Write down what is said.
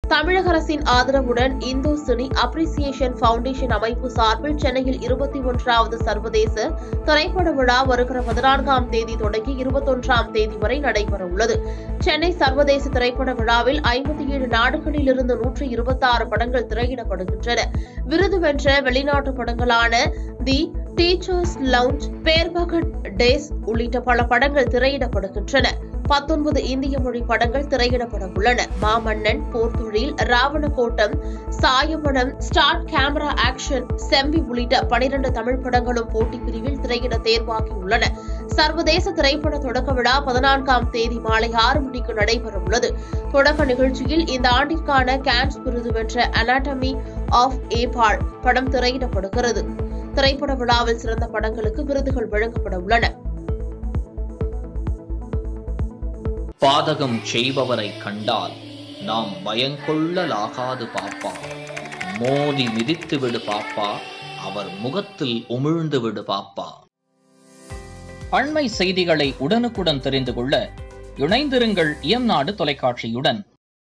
தமிழக அரசின் ஆதரவுடன் இந்தோ சினி அப்ரிசியேஷன் பவுண்டேஷன் அமைப்பு சார்பில் சென்னையில் இருபத்தி ஒன்றாவது சர்வதேச திரைப்பட விழா வருகிற பதினான்காம் தேதி தொடங்கி இருபத்தொன்றாம் தேதி வரை நடைபெறவுள்ளது சென்னை சர்வதேச திரைப்பட விழாவில் ஐம்பத்தி ஏழு நாடுகளில் இருந்து நூற்றி இருபத்தி ஆறு படங்கள் திரையிடப்படுகின்றன விருது வென்ற வெளிநாட்டு படங்களான the teachers lounge perfect days உள்ளிட்ட பல படங்கள் திரையிடப்படுகின்றன பத்தொன்பது இந்திய மொழி படங்கள் திரையிடப்பட உள்ளன மாமன்னன் போர்த்தொழில் ராவணகோட்டம் சாயமடம் ஸ்டார்ட் கேமரா ஆக்ஷன் செம்பி உள்ளிட்ட பனிரண்டு தமிழ் படங்களும் போட்டி பிரிவில் திரையிட தேர்வாகியுள்ளன சர்வதேச திரைப்பட தொடக்க விழா பதினான்காம் தேதி மாலை ஆறு மணிக்கு நடைபெறவுள்ளது தொடக்க நிகழ்ச்சியில் இந்த ஆண்டிற்கான கேன்ஸ் விருது வென்ற அனாட்டமி ஆஃப் ஏபாள் படம் திரையிடப்படுகிறது திரைப்பட விழாவில் சிறந்த படங்களுக்கு விருதுகள் வழங்கப்பட உள்ளன பாதகம் செய்பவரை கண்டால் நாம் பயங்கொள்ளலாகாது பாப்பா மோதி மிதித்து விடு பாப்பா அவர் முகத்தில் உமிழ்ந்து விடு பாப்பா அண்மை செய்திகளை உடனுக்குடன் தெரிந்து கொள்ள இணைந்திருங்கள் இயம்நாடு தொலைக்காட்சியுடன்